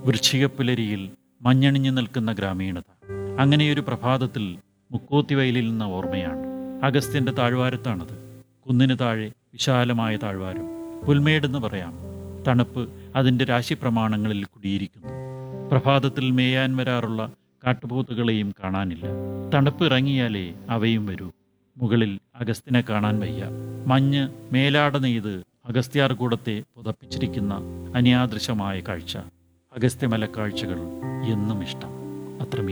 വൃശ്ചികപ്പുലരിയിൽ മഞ്ഞണിഞ്ഞു നിൽക്കുന്ന ഗ്രാമീണത അങ്ങനെയൊരു പ്രഭാതത്തിൽ മുക്കോത്തിവയലിൽ നിന്ന ഓർമ്മയാണ് അഗസ്ത്യൻ്റെ താഴ്വാരത്താണത് കുന്നിന് താഴെ വിശാലമായ താഴ്വാരം പുൽമേടെന്ന് പറയാം തണുപ്പ് അതിൻ്റെ രാശിപ്രമാണങ്ങളിൽ കുടിയിരിക്കുന്നു പ്രഭാതത്തിൽ മേയാൻ വരാറുള്ള കാട്ടുപോത്തുകളെയും കാണാനില്ല തണുപ്പ് ഇറങ്ങിയാലേ അവയും വരൂ മുകളിൽ അഗസ്ത്യനെ കാണാൻ വയ്യ മഞ്ഞ് മേലാട നെയ്ത് അഗസ്ത്യാർകൂടത്തെ പുതപ്പിച്ചിരിക്കുന്ന അന്യാദൃശമായ കാഴ്ച അഗസ്ത്യമല കാഴ്ചകൾ എന്നും ഇഷ്ടം അത്രമേ